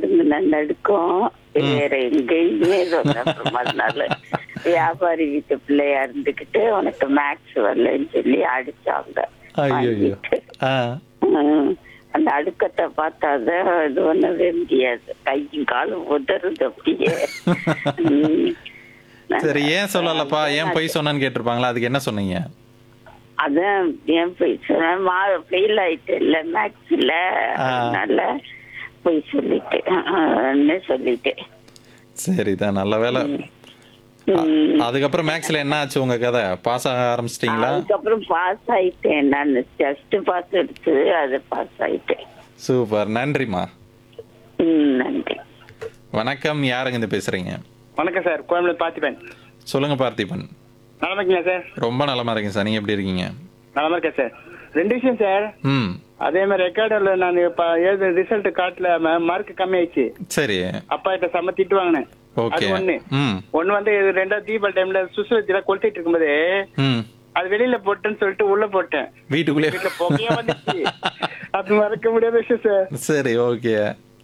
நடுங்கின நடுக்கம் வேற எங்கேயுமே சொன்ன மறுநாள் வியாபாரி வீட்டு பிள்ளையா இருந்துகிட்டு உனக்கு மேக்ஸ் வரலன்னு சொல்லி அடிச்சாங்க ஐயோ வாங்கிட்டு. ஆ ம். அந்த அடுக்கத்தை பார்த்தாதான் இது பண்ணவே முடியாது கையும் காலும் உதறுது அப்படியே ம். சரி ஏன் சொல்லலப்பா ஏன் பொய் சொன்னேன்னு கேட்டிருப்பாங்களா அதுக்கு என்ன சொன்னீங்க அதான் ஏன் போய் சொன்னேன் மா ஃபெயில் ஆயிட்டு இல்ல மேக்ஸ்ல ஆ. அதனால போய் சொல்லிட்டேன் சொல்லிட்டேன் சரிதான் நல்ல வேலை ம். அதுக்கப்புறம் மேக்ஸ்ல என்ன ஆச்சு உங்க கதை பாஸ் ஆக ஆரம்பிச்சிட்டீங்களா அதுக்கப்புறம் பாஸ் ஆயிட்டேன் நான் ஜஸ்ட் பாஸ் எடுத்து அது பாஸ் ஆயிட்டேன் சூப்பர் நன்றிம்மா ம், நன்றி வணக்கம் யாருங்க இருந்து பேசுறீங்க வணக்கம் சார் கோயம்புத்தூர் பார்த்திபன் சொல்லுங்க பார்த்திபன் நலமா இருக்கீங்களா சார் ரொம்ப நலமா இருக்கேன் சார் நீங்க எப்படி இருக்கீங்க நலமா இருக்கேன் சார் ரெண்டு விஷயம் சார் ம் அதே மாதிரி ரெக்கார்டில் நான் இப்போ எழுத ரிசல்ட் காட்டல மார்க் கம்மி ஆயிடுச்சு சரி அப்பா கிட்ட செம்ம திட்டு வாங்கினேன் அது ஓகே ஒண்ணு ம் ஒண்ணு வந்து இது ரெண்டாவது தீபாவளி டைம்ல சுசுவத்தில கொளுத்திட்டு இருக்கும்போது ம் அது வெளியில போட்டேன்னு சொல்லிட்டு உள்ள போட்டேன் வீட்டுக்குள்ளே வீட்டுல புகையா வந்துச்சு அது மறக்க முடியாத விஷயம் சார் சரி ஓகே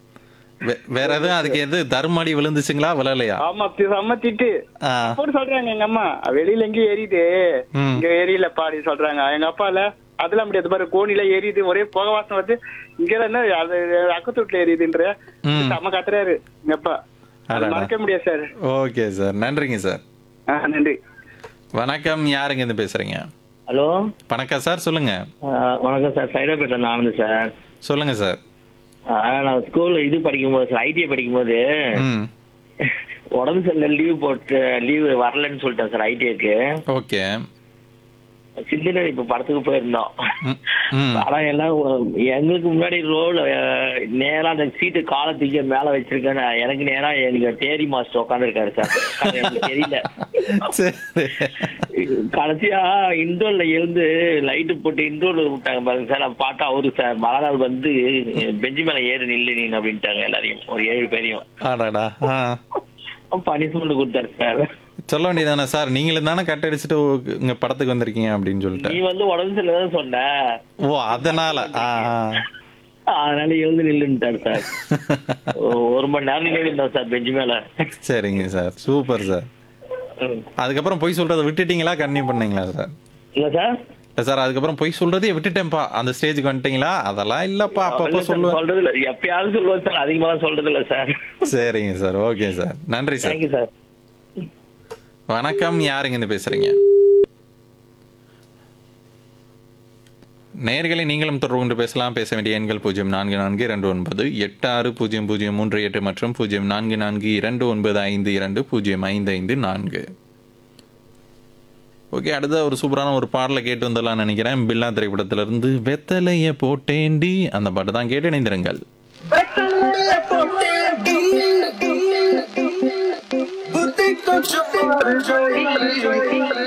வேற எதுவும் அதுக்கு எது தருமாடி விழுந்துச்சுங்களா விழலையா ஆமா தி- செம்ம திட்டு ஆ போட்டு சொல்றாங்க எங்க அம்மா வெளியில எங்கேயும் எரியுது ம். இங்க எரியல பாடி சொல்றாங்க எங்க அப்பால அதெல்லாம் முடியாது பாரு கோணில எரியுது ஒரே புகை வாசம் வந்து இங்க என்ன அது அக்கத்து வீட்டுல எரியுதுன்ற ம். செம்ம கத்துறாரு எங்க அப்பா அது அடடா. மறக்க முடியாது சார் ஓகே சார் நன்றிங்க சார் ஆ, நன்றி வணக்கம் யாருங்க இருந்து பேசுறீங்க ஹலோ வணக்கம் சார் சொல்லுங்க ஆஹ் வணக்கம் சார் சைதாப்பேட்டில் ஆனந்த் சார் சொல்லுங்க சார் ஆஹ் நான் ஸ்கூல்ல இது படிக்கும்போது சார் ஐடிஐ படிக்கும்போது ம் உடம்பு சரியில்லை லீவ் போட்டு லீவ் வரலன்னு சொல்லிட்டேன் சார் ஐடிஐக்கு ஓகே சிந்தனை இப்ப படத்துக்கு போயிருந்தோம் ம், ம் ஆனா எல்லாம் ஒ- எங்களுக்கு முன்னாடி ரோல நேரா அந்த சீட்டு காலை தூக்கி மேல வச்சிருக்கேன் எனக்கு நேரா எனக்கு தேரி மாஸ்டர் உட்காந்துருக்காரு சார் அது எனக்கு தெரியல சரி கடைசியா இண்டோர்ல எழுந்து லைட்டு போட்டு இண்டோர்ல விட்டாங்க பாருங்க சார் நான் பார்த்தா அவரு சார் மறுநாள் வந்து பெஞ்சு மேல ஏறு நில்லு நீங்க அப்படின்ட்டாங்க எல்லாரையும் ஒரு ஏழு பேரையும் ஆடாடா ஆ பனிஷ்மெண்ட் கொடுத்தாரு சார் சொல்ல வேண்டியதானே சார் நீங்களும் தானே கட் அடிச்சுட்டு இங்க படத்துக்கு வந்திருக்கீங்க அப்படின்னு சொல்லிட்டு நீ வந்து உடம்பு சரியில்லைன்னு சொன்ன ஓ அதனால ஆ ஆ. அதனால எழுந்து நில்லுன்ட்டாரு சார் ஒரு மணி நேரம் நின்று இருந்தோம் சார் பெஞ்சு மேல சரிங்க சார் சூப்பர் சார் ம். அதுக்கப்புறம் பொய் சொல்றதை விட்டுட்டீங்களா கன்னியூ பண்ணீங்களா சார் இல்ல சார் இல்ல சார் அதுக்கப்புறம் பொய் சொல்றதே விட்டுட்டேன்ப்பா அந்த ஸ்டேஜுக்கு வந்துட்டீங்களா அதெல்லாம் இல்லப்பா அப்பப்போ இல்ல சார், சொல்லுவேன் சொல்றது இல்ல எப்பயாவது சொல்லுவேன் சார் அதிகமா சொல்றது இல்ல சார் சரிங்க சார் ஓகே சார் நன்றி சார் தேங்க்யூ சார் வணக்கம் யாருங்க இருந்து பேசுறீங்க நேர்களை நீங்களும் தொடர்பு கொண்டு பேசலாம் பேச வேண்டிய எண்கள் பூஜ்ஜியம் நான்கு நான்கு இரண்டு ஒன்பது எட்டு ஆறு பூஜ்ஜியம் பூஜ்ஜியம் மூன்று எட்டு மற்றும் பூஜ்ஜியம் நான்கு நான்கு இரண்டு ஒன்பது ஐந்து இரண்டு பூஜ்ஜியம் ஐந்து ஐந்து நான்கு ஓகே அடுத்த ஒரு சூப்பரான ஒரு பாடலை கேட்டு வந்துடலாம்னு நினைக்கிறேன் பில்லா திரைப்படத்திலிருந்து வெத்தலைய போட்டேண்டி அந்த பாட்டு தான் கேட்டு இணைந்திருங்கள் புத்தி கொஞ்சம்